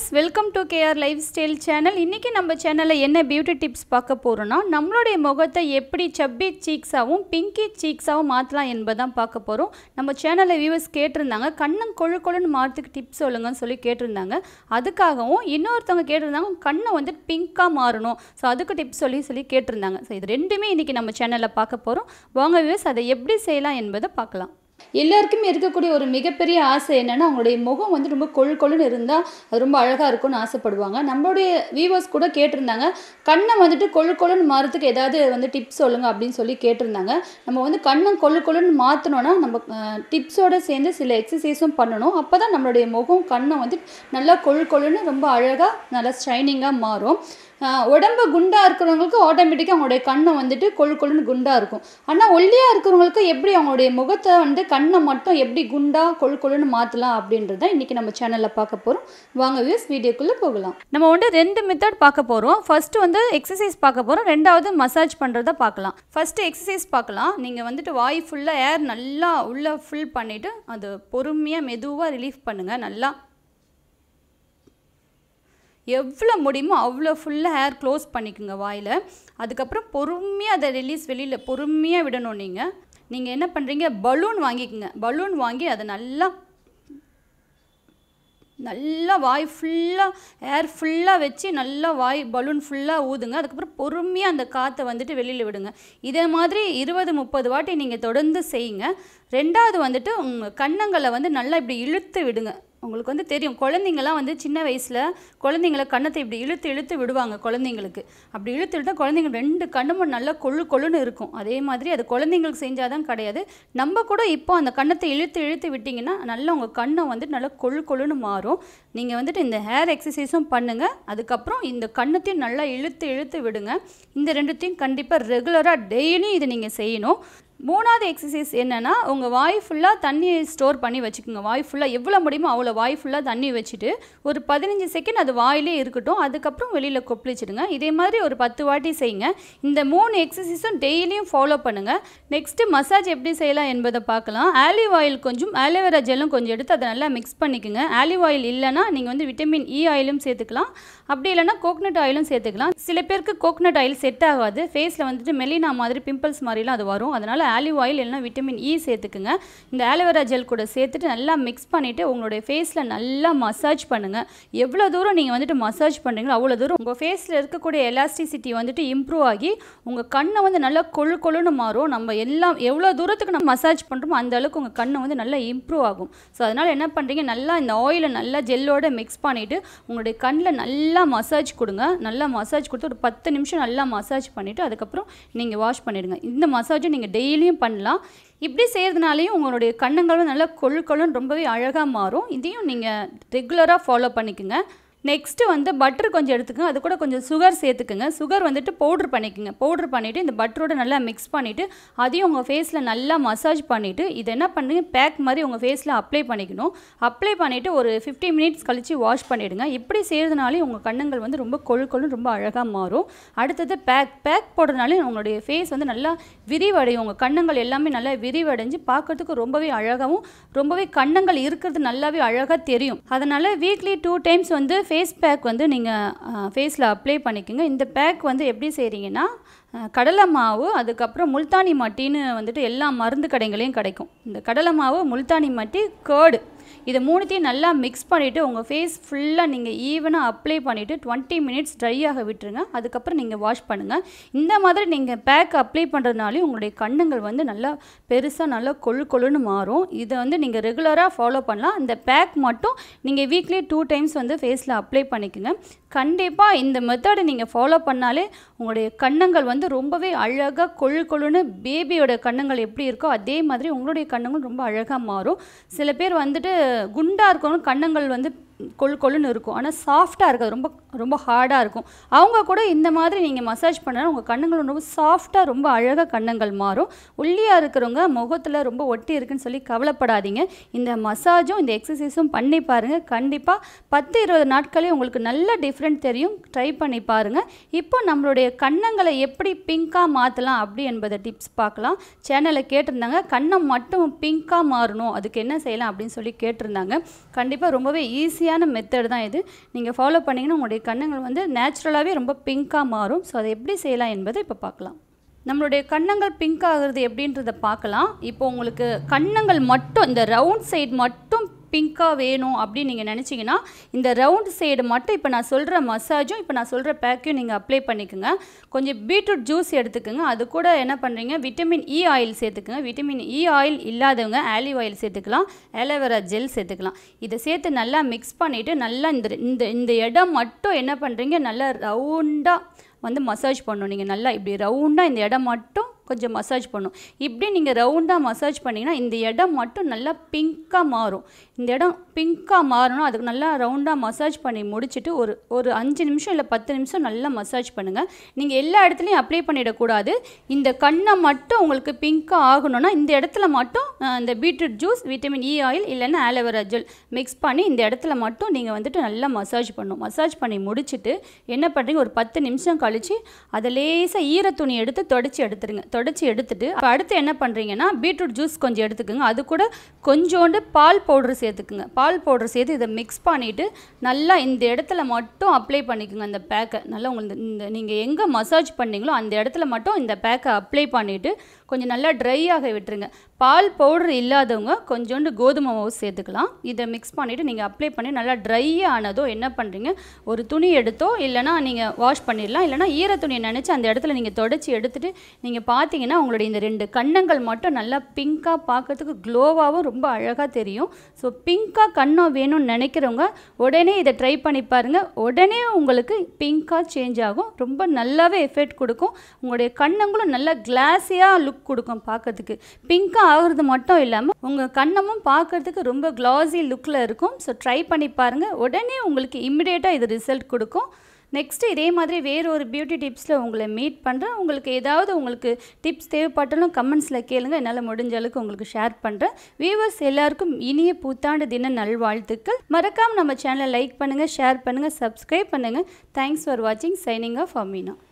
viewers welcome to KR lifestyle channel இன்றைக்கி நம்ம சேனலில் என்ன பியூட்டி டிப்ஸ் பார்க்க போகிறோன்னா நம்மளுடைய முகத்தை எப்படி சப்பி சீக்ஸாகவும் பிங்கி சீக்ஸாகவும் மாற்றலாம் என்பதான் பார்க்க போகிறோம் நம்ம சேனலில் வியூவர்ஸ் கேட்டிருந்தாங்க கண்ணம் கொழு கொழுன்னு மாறத்துக்கு டிப்ஸ் சொல்லுங்கன்னு சொல்லி கேட்டிருந்தாங்க அதுக்காகவும் இன்னொருத்தவங்க கேட்டிருந்தாங்க கண்ணை வந்து பிங்காக மாறணும் ஸோ அதுக்கு டிப்ஸ் சொல்லி சொல்லி கேட்டிருந்தாங்க ஸோ இது ரெண்டுமே இன்றைக்கி நம்ம சேனலில் பார்க்க போகிறோம் வாங்க வியூவர்ஸ் அதை எப்படி செய்யலாம் என்பதை பார்க்கலாம் எல்லாருக்குமே இருக்கக்கூடிய ஒரு மிகப்பெரிய ஆசை என்னென்னா அவங்களுடைய முகம் வந்து ரொம்ப கொழு கொழுன்னு இருந்தால் அது ரொம்ப அழகாக இருக்கும்னு ஆசைப்படுவாங்க நம்மளுடைய வியூவர்ஸ் கூட கேட்டிருந்தாங்க கண்ணை வந்துட்டு கொழு கொழுன்னு மாறதுக்கு ஏதாவது வந்து டிப்ஸ் சொல்லுங்க அப்படின்னு சொல்லி கேட்டிருந்தாங்க நம்ம வந்து கண்ணை கொழு கொழுன்னு மாற்றணும்னா நம்ம டிப்ஸோடு சேர்ந்து சில எக்ஸசைஸும் பண்ணணும் அப்போ தான் நம்மளுடைய முகம் கண்ணை வந்து நல்லா கொழு கொழுன்னு ரொம்ப அழகாக நல்லா ஷைனிங்காக மாறும் ஆஹ் உடம்பு குண்டாக இருக்கிறவங்களுக்கு ஆட்டோமேட்டிக்காக அவங்களுடைய கண்ணை வந்துட்டு கொழு கொழுன்னு குண்டாக இருக்கும் ஆனால் ஒல்லியாக இருக்கிறவங்களுக்கு எப்படி அவங்களுடைய முகத்தை வந்து கண்ணை மட்டும் எப்படி குண்டாக கொழு கொழுன்னு மாற்றலாம் அப்படின்றத இன்றைக்கி நம்ம சேனலில் பார்க்க போகிறோம் வாங்க வியூஸ் வீடியோக்குள்ளே போகலாம் நம்ம வந்து ரெண்டு மெத்தட் பார்க்க போகிறோம் ஃபஸ்ட்டு வந்து எக்ஸசைஸ் பார்க்க போகிறோம் ரெண்டாவது மசாஜ் பண்ணுறத பார்க்கலாம் ஃபஸ்ட்டு எக்ஸசைஸ் பார்க்கலாம் நீங்கள் வந்துட்டு வாய் ஃபுல்லாக ஏர் நல்லா உள்ளே ஃபில் பண்ணிவிட்டு அது பொறுமையாக மெதுவாக ரிலீஃப் பண்ணுங்கள் நல்லா எவ்வளோ முடியுமோ அவ்வளோ ஃபுல்லாக ஹேர் க்ளோஸ் பண்ணிக்கோங்க வாயில் அதுக்கப்புறம் பொறுமையாக அதை ரிலீஸ் வெளியில் பொறுமையாக விடணும் நீங்கள் நீங்கள் என்ன பண்ணுறீங்க பலூன் வாங்கிக்கோங்க பலூன் வாங்கி அதை நல்லா நல்லா வாய் ஃபுல்லாக ஏர் ஃபுல்லாக வச்சு நல்லா வாய் பலூன் ஃபுல்லாக ஊதுங்க அதுக்கப்புறம் பொறுமையாக அந்த காற்றை வந்துட்டு வெளியில் விடுங்க இதே மாதிரி இருபது முப்பது வாட்டி நீங்கள் தொடர்ந்து செய்யுங்க ரெண்டாவது வந்துட்டு உங்கள் கன்னங்களை வந்து நல்லா இப்படி இழுத்து விடுங்க உங்களுக்கு வந்து தெரியும் குழந்தைங்கலாம் வந்து சின்ன வயசில் குழந்தைங்கள கன்னத்தை இப்படி இழுத்து இழுத்து விடுவாங்க குழந்தைங்களுக்கு அப்படி இழுத்து இழுத்தா குழந்தைங்க ரெண்டு கண்ணும் நல்லா கொழு கொழுன்னு இருக்கும் அதே மாதிரி அது குழந்தைங்களுக்கு செஞ்சாதான் கிடையாது நம்ம கூட இப்போ அந்த கன்னத்தை இழுத்து இழுத்து விட்டிங்கன்னா நல்லா உங்கள் கண்ணை வந்துட்டு நல்லா கொழு கொழுன்னு மாறும் நீங்கள் வந்துட்டு இந்த ஹேர் எக்ஸசைஸும் பண்ணுங்கள் அதுக்கப்புறம் இந்த கண்ணத்தையும் நல்லா இழுத்து இழுத்து விடுங்க இந்த ரெண்டுத்தையும் கண்டிப்பாக ரெகுலராக டெய்லியும் இதை நீங்கள் செய்யணும் மூணாவது எக்ஸசைஸ் என்னென்னா உங்கள் வாய் ஃபுல்லாக தண்ணியை ஸ்டோர் பண்ணி வச்சுக்கோங்க வாய் ஃபுல்லாக எவ்வளோ முடியுமோ அவ்வளோ வாய் ஃபுல்லாக தண்ணி வச்சுட்டு ஒரு பதினஞ்சு செகண்ட் அது வாயிலே இருக்கட்டும் அதுக்கப்புறம் வெளியில் கொப்பளிச்சிடுங்க இதே மாதிரி ஒரு பத்து வாட்டி செய்யுங்க இந்த மூணு எக்ஸசைஸும் டெய்லியும் ஃபாலோ பண்ணுங்கள் நெக்ஸ்ட்டு மசாஜ் எப்படி செய்யலாம் என்பதை பார்க்கலாம் ஆலிவ் ஆயில் கொஞ்சம் ஆலோவேரா ஜெல்லும் கொஞ்சம் எடுத்து அதை நல்லா மிக்ஸ் பண்ணிக்கோங்க ஆலிவ் ஆயில் இல்லைன்னா நீங்கள் வந்து விட்டமின் இ ஆயிலும் சேர்த்துக்கலாம் அப்படி இல்லைன்னா கோகனட் ஆயிலும் சேர்த்துக்கலாம் சில பேருக்கு கோகனட் ஆயில் செட் ஆகாது ஃபேஸில் வந்துட்டு மெலினா மாதிரி பிம்பிள்ஸ் மாதிரிலாம் அது வரும் அதனால் ஆலிவ் ஆயில் இல்லைனா விட்டமின் இ சேர்த்துக்குங்க இந்த ஆலோவேரா ஜெல் கூட சேர்த்துட்டு நல்லா மிக்ஸ் பண்ணிவிட்டு உங்களுடைய ஃபேஸில் நல்லா மசாஜ் பண்ணுங்கள் எவ்வளோ தூரம் நீங்கள் வந்துட்டு மசாஜ் பண்ணுறீங்களோ அவ்வளோ தூரம் உங்கள் ஃபேஸில் இருக்கக்கூடிய எலாஸ்டிசிட்டி வந்துட்டு இம்ப்ரூவ் ஆகி உங்கள் கண்ணை வந்து நல்லா கொழு கொழுன்னு மாறும் நம்ம எல்லாம் எவ்வளோ தூரத்துக்கு நம்ம மசாஜ் பண்ணுறோமோ அந்த அளவுக்கு உங்கள் கண்ணை வந்து நல்லா இம்ப்ரூவ் ஆகும் ஸோ அதனால் என்ன பண்ணுறீங்க நல்லா இந்த ஆயிலை நல்லா ஜெல்லோட மிக்ஸ் பண்ணிவிட்டு உங்களுடைய கண்ணில் நல்லா மசாஜ் கொடுங்க நல்லா மசாஜ் கொடுத்து ஒரு பத்து நிமிஷம் நல்லா மசாஜ் பண்ணிவிட்டு அதுக்கப்புறம் நீங்கள் வாஷ் பண்ணிவிடுங்க இந்த மசாஜும் நீங்கள் டெய்லியும் பண்ணலாம் இப்படி செய்கிறதுனாலையும் உங்களுடைய கண்ணங்களும் நல்லா கொழு கொழுன்னு ரொம்பவே அழகாக மாறும் இதையும் நீங்கள் ரெகுலராக ஃபாலோ பண்ணிக்கோங்க நெக்ஸ்ட்டு வந்து பட்டர் கொஞ்சம் எடுத்துக்கோங்க அது கூட கொஞ்சம் சுகர் சேர்த்துக்குங்க சுகர் வந்துட்டு பவுட்ரு பண்ணிக்கோங்க பவுட்ரு பண்ணிவிட்டு இந்த பட்டரோட நல்லா மிக்ஸ் பண்ணிவிட்டு அதையும் உங்கள் ஃபேஸில் நல்லா மசாஜ் பண்ணிவிட்டு இதை என்ன பண்ணுங்க பேக் மாதிரி உங்கள் ஃபேஸில் அப்ளை பண்ணிக்கணும் அப்ளை பண்ணிவிட்டு ஒரு ஃபிஃப்டி மினிட்ஸ் கழித்து வாஷ் பண்ணிவிடுங்க இப்படி செய்கிறதுனாலே உங்கள் கண்ணங்கள் வந்து ரொம்ப கொழு கொழுன்னு ரொம்ப அழகாக மாறும் அடுத்தது பேக் பேக் போடுறதுனாலே உங்களுடைய ஃபேஸ் வந்து நல்லா விரிவடையும் உங்கள் கண்ணங்கள் எல்லாமே நல்லா விரிவடைஞ்சு பார்க்குறதுக்கு ரொம்பவே அழகாகவும் ரொம்பவே கண்ணங்கள் இருக்கிறது நல்லாவே அழகாக தெரியும் அதனால் வீக்லி டூ டைம்ஸ் வந்து ஃபேஸ் பேக் வந்து நீங்கள் ஃபேஸில் அப்ளை பண்ணிக்கோங்க இந்த பேக் வந்து எப்படி செய்கிறீங்கன்னா கடலை மாவு அதுக்கப்புறம் முல்தானி மட்டின்னு வந்துட்டு எல்லா மருந்து கடைகளையும் கிடைக்கும் இந்த கடலை மாவு முல்தானி மட்டி கேர்டு இதை மூணுத்தையும் நல்லா மிக்ஸ் பண்ணிவிட்டு உங்கள் ஃபேஸ் ஃபுல்லாக நீங்கள் ஈவனாக அப்ளை பண்ணிவிட்டு டுவெண்ட்டி மினிட்ஸ் ட்ரை ஆக விட்டுருங்க அதுக்கப்புறம் நீங்கள் வாஷ் பண்ணுங்கள் இந்த மாதிரி நீங்கள் பேக் அப்ளை பண்ணுறதுனாலே உங்களுடைய கண்ணங்கள் வந்து நல்லா பெருசாக நல்லா கொழு கொழுன்னு மாறும் இதை வந்து நீங்கள் ரெகுலராக ஃபாலோ பண்ணலாம் இந்த பேக் மட்டும் நீங்கள் வீக்லி டூ டைம்ஸ் வந்து ஃபேஸில் அப்ளை பண்ணிக்கோங்க கண்டிப்பாக இந்த மெத்தடை நீங்கள் ஃபாலோ பண்ணாலே உங்களுடைய கண்ணங்கள் வந்து ரொம்பவே அழகாக கொழு கொழுன்னு பேபியோட கண்ணங்கள் எப்படி இருக்கோ அதே மாதிரி உங்களுடைய கண்ணங்கள் ரொம்ப அழகாக மாறும் சில பேர் வந்துட்டு குண்டாக இருக்கவங்க கண்ணங்கள் வந்து கொழு கொழுன்னு இருக்கும் ஆனால் சாஃப்டாக இருக்காது ரொம்ப ரொம்ப ஹார்டாக இருக்கும் அவங்க கூட இந்த மாதிரி நீங்கள் மசாஜ் பண்ணால் உங்கள் கண்ணங்கள் ரொம்ப சாஃப்டாக ரொம்ப அழகாக கண்ணங்கள் மாறும் ஒல்லியாக இருக்கிறவங்க முகத்தில் ரொம்ப ஒட்டி இருக்குன்னு சொல்லி கவலைப்படாதீங்க இந்த மசாஜும் இந்த எக்ஸசைஸும் பண்ணி பாருங்கள் கண்டிப்பாக பத்து இருபது நாட்களே உங்களுக்கு நல்ல டிஃப்ரெண்ட் தெரியும் ட்ரை பண்ணி பாருங்கள் இப்போ நம்மளுடைய கண்ணங்களை எப்படி பிங்காக மாற்றலாம் அப்படி என்பதை டிப்ஸ் பார்க்கலாம் சேனலில் கேட்டிருந்தாங்க கண்ணம் மட்டும் பிங்காக மாறணும் அதுக்கு என்ன செய்யலாம் அப்படின்னு சொல்லி கேட்டிருந்தாங்க கண்டிப்பாக ரொம்பவே ஈஸியாக ஈஸியான மெத்தட் தான் இது நீங்கள் ஃபாலோ பண்ணிங்கன்னா உங்களுடைய கன்னங்கள் வந்து நேச்சுரலாகவே ரொம்ப பிங்காக மாறும் ஸோ அதை எப்படி செய்யலாம் என்பதை இப்போ பார்க்கலாம் நம்மளுடைய கன்னங்கள் பிங்க் ஆகுறது எப்படின்றத பார்க்கலாம் இப்போ உங்களுக்கு கன்னங்கள் மட்டும் இந்த ரவுண்ட் சைடு மட்டும் பிங்காக வேணும் அப்படின்னு நீங்கள் நினச்சிங்கன்னா இந்த ரவுண்ட் சைடு மட்டும் இப்போ நான் சொல்கிற மசாஜும் இப்போ நான் சொல்கிற பேக்கையும் நீங்கள் அப்ளை பண்ணிக்கோங்க கொஞ்சம் பீட்ரூட் ஜூஸ் எடுத்துக்கோங்க அது கூட என்ன பண்ணுறீங்க விட்டமின் இ ஆயில் சேர்த்துக்குங்க விட்டமின் இ ஆயில் இல்லாதவங்க ஆலிவ் ஆயில் சேர்த்துக்கலாம் ஆலோவேரா ஜெல் சேர்த்துக்கலாம் இதை சேர்த்து நல்லா மிக்ஸ் பண்ணிவிட்டு நல்லா இந்த இந்த இந்த இடம் மட்டும் என்ன பண்ணுறீங்க நல்லா ரவுண்டாக வந்து மசாஜ் பண்ணணும் நீங்கள் நல்லா இப்படி ரவுண்டாக இந்த இடம் மட்டும் கொஞ்சம் மசாஜ் பண்ணும் இப்படி நீங்கள் ரவுண்டாக மசாஜ் பண்ணிங்கன்னா இந்த இடம் மட்டும் நல்லா பிங்க்காக மாறும் இந்த இடம் பிங்க்காக மாறணும் அதுக்கு நல்லா ரவுண்டாக மசாஜ் பண்ணி முடிச்சுட்டு ஒரு ஒரு அஞ்சு நிமிஷம் இல்லை பத்து நிமிஷம் நல்லா மசாஜ் பண்ணுங்கள் நீங்கள் எல்லா இடத்துலையும் அப்ளை பண்ணிடக்கூடாது இந்த கண்ணை மட்டும் உங்களுக்கு பிங்க்காக ஆகணும்னா இந்த இடத்துல மட்டும் அஹ், இந்த beetroot juice vitamin E oil இல்லைன்னா ஆலோவேரா ஜெல் மிக்ஸ் பண்ணி இந்த இடத்துல மட்டும் நீங்கள் வந்துட்டு நல்லா மசாஜ் பண்ணணும் மசாஜ் பண்ணி முடிச்சுட்டு என்ன பண்ணுறீங்க ஒரு பத்து நிமிஷம் கழித்து அதை லேசாக ஈர துணி எடுத்து தொடச்சி எடுத்துருங்க தொடச்சி எடுத்துட்டு அப்போ அடுத்து என்ன பண்ணுறீங்கன்னா பீட்ரூட் ஜூஸ் கொஞ்சம் எடுத்துக்கோங்க அது கூட கொஞ்சோண்டு பால் பவுடர் சேர்த்துக்குங்க பால் பவுடர் சேர்த்து இதை மிக்ஸ் பண்ணிவிட்டு நல்லா இந்த இடத்துல மட்டும் அப்ளை பண்ணிக்கோங்க அந்த பேக்கை நல்லா உங்களுக்கு இந்த நீங்கள் எங்கே மசாஜ் பண்ணீங்களோ அந்த இடத்துல மட்டும் இந்த பேக்கை அப்ளை பண்ணிவிட்டு கொஞ்சம் நல்லா ட்ரை ஆக விட்டுருங்க பால் பவுடர் இல்லாதவங்க கொஞ்சோண்டு கோதுமை மாவு சேர்த்துக்கலாம் இதை மிக்ஸ் பண்ணிவிட்டு நீங்கள் அப்ளை பண்ணி நல்லா ட்ரை ஆனதோ என்ன பண்ணுறீங்க ஒரு துணி எடுத்தோ இல்லைனா நீங்கள் வாஷ் பண்ணிடலாம் இல்லைனா ஈர துணியை நினச்சி அந்த இடத்துல நீங்கள் தொடச்சி எடுத்துட்டு நீங்கள் பார்த்தீங்கன்னா உங்களுடைய இந்த ரெண்டு கன்னங்கள் மட்டும் நல்லா பிங்காக பார்க்கறதுக்கு க்ளோவாகவும் ரொம்ப அழகாக தெரியும் ஸோ பிங்காக கன்னம் வேணும்னு நினைக்கிறவங்க உடனே இதை ட்ரை பண்ணி பாருங்கள் உடனே உங்களுக்கு பிங்காக சேஞ்ச் ஆகும் ரொம்ப நல்லாவே எஃபெக்ட் கொடுக்கும் உங்களுடைய கன்னங்களும் நல்லா கிளாஸியாக லுக் கொடுக்கும் பார்க்கறதுக்கு பிங்காக ஆகுறது மட்டும் இல்லாமல் உங்கள் கன்னமும் பார்க்கறதுக்கு ரொம்ப கிளாஸி லுக்கில் இருக்கும் ஸோ ட்ரை பண்ணி பாருங்கள் உடனே உங்களுக்கு இமிடியேட்டாக இது ரிசல்ட் கொடுக்கும் நெக்ஸ்ட்டு இதே மாதிரி வேறு ஒரு பியூட்டி டிப்ஸில் உங்களை மீட் பண்ணுறேன் உங்களுக்கு ஏதாவது உங்களுக்கு டிப்ஸ் தேவைப்பட்டாலும் கமெண்ட்ஸில் கேளுங்க என்னால் முடிஞ்ச அளவுக்கு உங்களுக்கு ஷேர் பண்ணுறேன் வியூவர்ஸ் எல்லாருக்கும் இனிய புத்தாண்டு தின நல்வாழ்த்துக்கள் மறக்காமல் நம்ம சேனலை லைக் பண்ணுங்கள் ஷேர் பண்ணுங்கள் சப்ஸ்கிரைப் பண்ணுங்கள் தேங்க்ஸ் ஃபார் வாட்சிங் சைனிங் ஆஃப் அமீனா